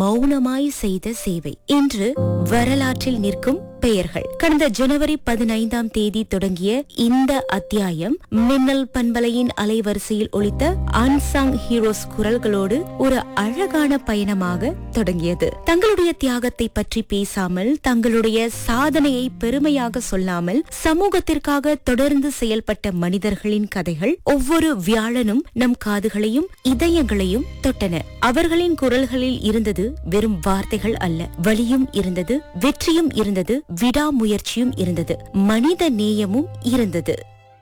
மௌனமாய் செய்த சேவை இன்று வரலாற்றில் நிற்கும் பெயர்கள் கடந்த ஜனவரி பதினைந்தாம் தேதி தொடங்கிய இந்த அத்தியாயம் மின்னல் பண்பலையின் அலைவரிசையில் ஒலித்த அன்சாங் ஹீரோஸ் குரல்களோடு ஒரு அழகான பயணமாக தொடங்கியது தங்களுடைய தியாகத்தை பற்றி பேசாமல் தங்களுடைய சாதனையை பெருமையாக சொல்லாமல் சமூகத்திற்காக தொடர்ந்து செயல்பட்ட மனிதர்களின் கதைகள் ஒவ்வொரு வியாழனும் நம் காதுகளையும் இதயங்களையும் தொட்டன அவர்களின் குரல்களில் இருந்தது வெறும் வார்த்தைகள் அல்ல வலியும் இருந்தது வெற்றியும் இருந்தது விடாமுயற்சியும் இருந்தது மனித நேயமும் இருந்தது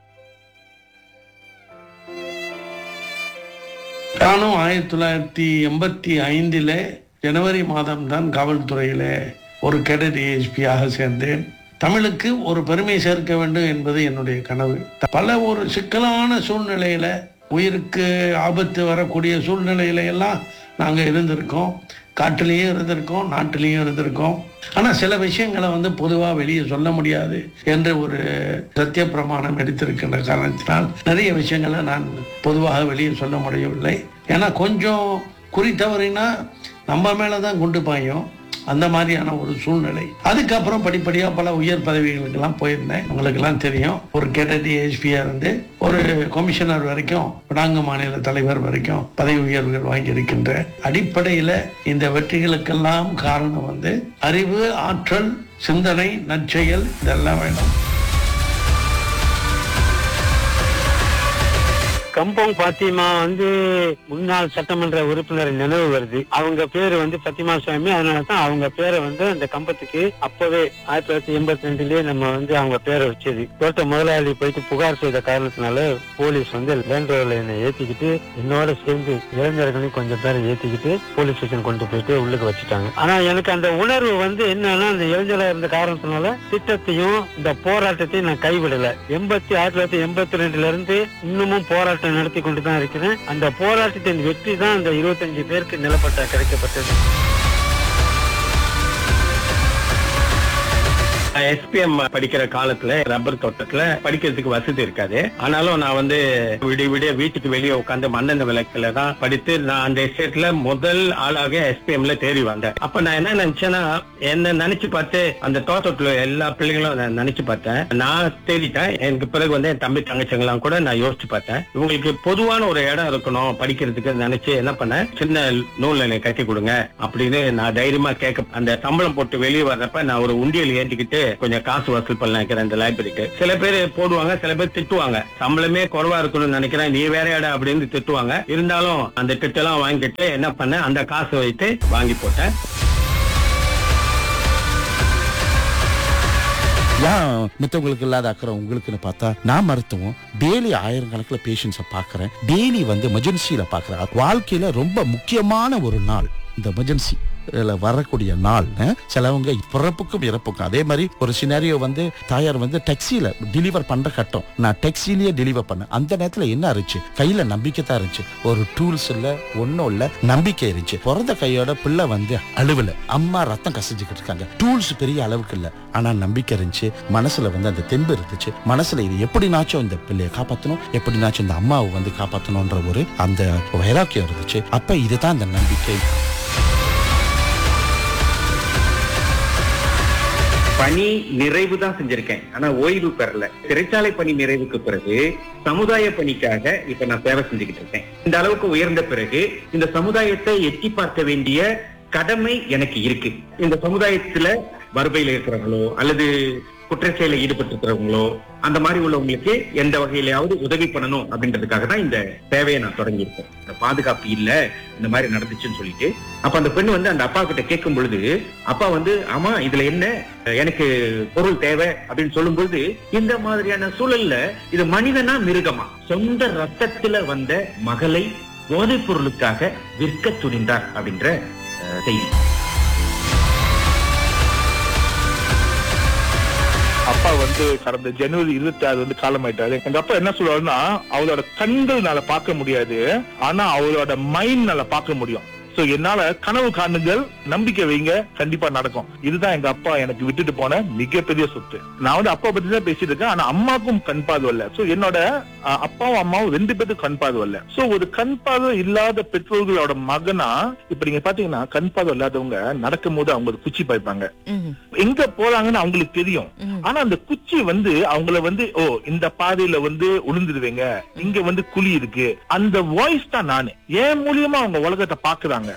நானும் ஆயிரத்தி தொள்ளாயிரத்தி எண்பத்தி ஐந்தில் ஜனவரி மாதம்தான் காவல்துறையில் ஒரு கேடட் ஏஎஸ்பியாக சேர்ந்தேன் தமிழுக்கு ஒரு பெருமை சேர்க்க வேண்டும் என்பது என்னுடைய கனவு பல ஒரு சிக்கலான சூழ்நிலையில உயிருக்கு ஆபத்து வரக்கூடிய சூழ்நிலையில எல்லாம் நாங்கள் இருந்திருக்கோம் காட்டிலையும் இருந்திருக்கோம் நாட்டிலையும் இருந்திருக்கோம் ஆனால் சில விஷயங்களை வந்து பொதுவாக வெளியே சொல்ல முடியாது என்ற ஒரு சத்திய பிரமாணம் எடுத்திருக்கின்ற காரணத்தினால் நிறைய விஷயங்களை நான் பொதுவாக வெளியே சொல்ல முடியவில்லை ஏன்னா கொஞ்சம் குறி தவறினா நம்ம மேலே தான் குண்டு பாயும் அந்த மாதிரியான ஒரு சூழ்நிலை அதுக்கப்புறம் படிப்படியாக பல உயர் பதவிகளுக்கெல்லாம் போயிருந்தேன் உங்களுக்கெல்லாம் தெரியும் ஒரு கேடட் ஏஎஸ்பியாக இருந்து ஒரு கமிஷனர் வரைக்கும் பினாங்கு மாநில தலைவர் வரைக்கும் பதவி உயர்வுகள் வாங்கியிருக்கின்ற அடிப்படையில் இந்த வெற்றிகளுக்கெல்லாம் காரணம் வந்து அறிவு ஆற்றல் சிந்தனை நற்செயல் இதெல்லாம் வேணும் கம்பம் பாத்திமா வந்து முன்னாள் சட்டமன்ற உறுப்பினர் நினைவு வருது அவங்க பேரு வந்து பத்திமா சுவாமி அதனால தான் அவங்க பேரை வந்து அந்த கம்பத்துக்கு அப்பவே ஆயிரத்தி தொள்ளாயிரத்தி எண்பத்தி ரெண்டுலயே நம்ம வந்து அவங்க பேரை வச்சது தோட்ட முதலாளி போயிட்டு புகார் செய்த காரணத்தினால போலீஸ் வந்து லேண்ட் ரோவர்ல என்னை ஏத்திக்கிட்டு என்னோட சேர்ந்து இளைஞர்களையும் கொஞ்சம் பேரை ஏத்திக்கிட்டு போலீஸ் ஸ்டேஷன் கொண்டு போயிட்டு உள்ளுக்கு வச்சுட்டாங்க ஆனா எனக்கு அந்த உணர்வு வந்து என்னன்னா அந்த இளைஞரா இருந்த காரணத்தினால திட்டத்தையும் இந்த போராட்டத்தையும் நான் கைவிடல எண்பத்தி ஆயிரத்தி தொள்ளாயிரத்தி எண்பத்தி ரெண்டுல இருந்து இன்னமும் போராட்டம் நடத்தி கொண்டு தான் இருக்கிறேன் அந்த போராட்டத்தின் வெற்றி தான் அந்த இருபத்தஞ்சு பேருக்கு நிலப்பட்டா கிடைக்கப்பட்டது எஸ்பிஎம் படிக்கிற காலத்துல ரப்பர் தோட்டத்துல படிக்கிறதுக்கு வசதி இருக்காது ஆனாலும் நான் வந்து விடிய விடிய வீட்டுக்கு வெளியே உட்காந்து மண்ணெண்ண விளக்குல தான் படித்து நான் அந்த எஸ்டேட்ல முதல் ஆளாக எஸ்பிஎம்ல தேடி வந்தேன் அப்ப நான் என்ன நினைச்சேன்னா என்ன நினைச்சு பார்த்து அந்த தோட்டத்துல எல்லா பிள்ளைங்களும் நான் நினைச்சு பார்த்தேன் நான் தேடிட்டேன் எனக்கு பிறகு வந்து என் தம்பி தங்கச்சிங்கெல்லாம் கூட நான் யோசிச்சு பார்த்தேன் இவங்களுக்கு பொதுவான ஒரு இடம் இருக்கணும் படிக்கிறதுக்கு நினைச்சு என்ன பண்ணேன் சின்ன நூல் என்னை கட்டி கொடுங்க அப்படின்னு நான் தைரியமா கேட்க அந்த சம்பளம் போட்டு வெளியே வர்றப்ப நான் ஒரு உண்டியல் ஏற்றிக்கிட்டு கொஞ்சம் காசு வசூல் பண்ண நினைக்கிறேன் இந்த லைப்ரரிக்கு சில பேர் போடுவாங்க சில பேர் திட்டுவாங்க சம்பளமே குறைவா இருக்கணும்னு நினைக்கிறேன் நீ வேற இடம் அப்படின்னு திட்டுவாங்க இருந்தாலும் அந்த திட்டெல்லாம் வாங்கிட்டு என்ன பண்ணேன் அந்த காசு வைத்து வாங்கி போட்டேன் ஏன் மித்தவங்களுக்கு இல்லாத அக்கறை உங்களுக்குன்னு பார்த்தா நான் மருத்துவம் டெய்லி ஆயிரக்கணக்கில் பேஷண்ட்ஸை பார்க்குறேன் டெய்லி வந்து எமர்ஜென்சியில் பார்க்குறேன் வாழ்க்கையில் ரொம்ப முக்கியமான ஒரு நாள் இந்த எமர்ஜென்சி வரக்கூடிய நாள் அஹ், சிலவங்க பிறப்புக்கும் இறப்புக்கும் அதே மாதிரி ஒரு சினாரியோ வந்து தாயார் வந்து டாக்ஸியில டெலிவர் பண்ற கட்டம் நான் டாக்ஸிலேயே டெலிவர் பண்ணேன் அந்த நேரத்துல என்ன இருந்துச்சு கையில நம்பிக்கை தான் இருந்துச்சு ஒரு டூல்ஸ் இல்ல ஒன்றும் இல்ல நம்பிக்கை இருந்துச்சு பிறந்த கையோட பிள்ளை வந்து அழுவல அம்மா ரத்தம் கசிஞ்சுக்கிட்டு இருக்காங்க டூல்ஸ் பெரிய அளவுக்கு இல்ல ஆனா நம்பிக்கை இருந்துச்சு மனசுல வந்து அந்த தெம்பு இருந்துச்சு மனசுல இது எப்படினாச்சும் இந்த பிள்ளையை காப்பாத்தணும் எப்படினாச்சும் இந்த அம்மாவை வந்து காப்பாத்தணும்ன்ற ஒரு அந்த வைராக்கியம் இருந்துச்சு அப்ப இதுதான் அந்த நம்பிக்கை பணி நிறைவு தான் செஞ்சிருக்கேன் ஆனா ஓய்வு பெறல சிறைச்சாலை பணி நிறைவுக்கு பிறகு சமுதாய பணிக்காக இப்ப நான் சேவை செஞ்சுக்கிட்டு இருக்கேன் இந்த அளவுக்கு உயர்ந்த பிறகு இந்த சமுதாயத்தை எட்டி பார்க்க வேண்டிய கடமை எனக்கு இருக்கு இந்த சமுதாயத்துல வறுமையில இருக்கிறவங்களோ அல்லது குற்றச்செயல ஈடுபட்டு இருக்கிறவங்களோ அந்த மாதிரி உள்ளவங்களுக்கு எந்த வகையிலாவது உதவி பண்ணணும் அப்படின்றதுக்காக தான் இந்த சேவையை நான் தொடங்கியிருக்கேன் இந்த பாதுகாப்பு இல்ல இந்த மாதிரி நடந்துச்சுன்னு சொல்லிட்டு அப்ப அந்த பெண் வந்து அந்த அப்பா கிட்ட கேட்கும் பொழுது அப்பா வந்து ஆமா இதுல என்ன எனக்கு பொருள் தேவை அப்படின்னு சொல்லும் பொழுது இந்த மாதிரியான சூழல்ல இது மனிதனா மிருகமா சொந்த ரத்தத்துல வந்த மகளை போதைப் பொருளுக்காக விற்க துணிந்தார் அப்படின்ற அஹ், செய்தி அப்பா வந்து கடந்த ஜனவரி இருபத்தி ஆறு வந்து காலமாயிட்டாரு எங்க அப்பா என்ன சொல்லுவாருன்னா அவளோட கண்கள்னால பார்க்க முடியாது ஆனா அவளோட மைண்ட்னால பார்க்க முடியும் சோ என்னால கனவு காணுங்கள் நம்பிக்கை வைங்க கண்டிப்பா நடக்கும் இதுதான் எங்க அப்பா எனக்கு விட்டுட்டு போன மிகப்பெரிய சொத்து நான் வந்து அப்பா பத்தி தான் பேசிட்டு இருக்கேன் ஆனா அம்மாக்கும் கண் பார்வை இல்ல சோ என்னோட அஹ், அப்பாவும் அம்மாவும் ரெண்டு பேருக்கும் கண் பார்வை இல்ல சோ ஒரு கண் பார்வை இல்லாத பெற்றோர்களோட மகனா இப்ப நீங்க பாத்தீங்கன்னா கண் பார்வை இல்லாதவங்க நடக்கும் போது அவங்க ஒரு குச்சி பாய்ப்பாங்க ம்ஹும். எங்க போறாங்கன்னு அவங்களுக்கு தெரியும் ம்ஹும். ஆனா அந்த குச்சி வந்து அவங்கள வந்து ஓ இந்த பாதையில வந்து உளுந்துருவீங்க இங்க வந்து குழி இருக்கு அந்த வாய்ஸ் தான் நானு என் மூலியமா அவங்க உலகத்தை பாக்குறாங்க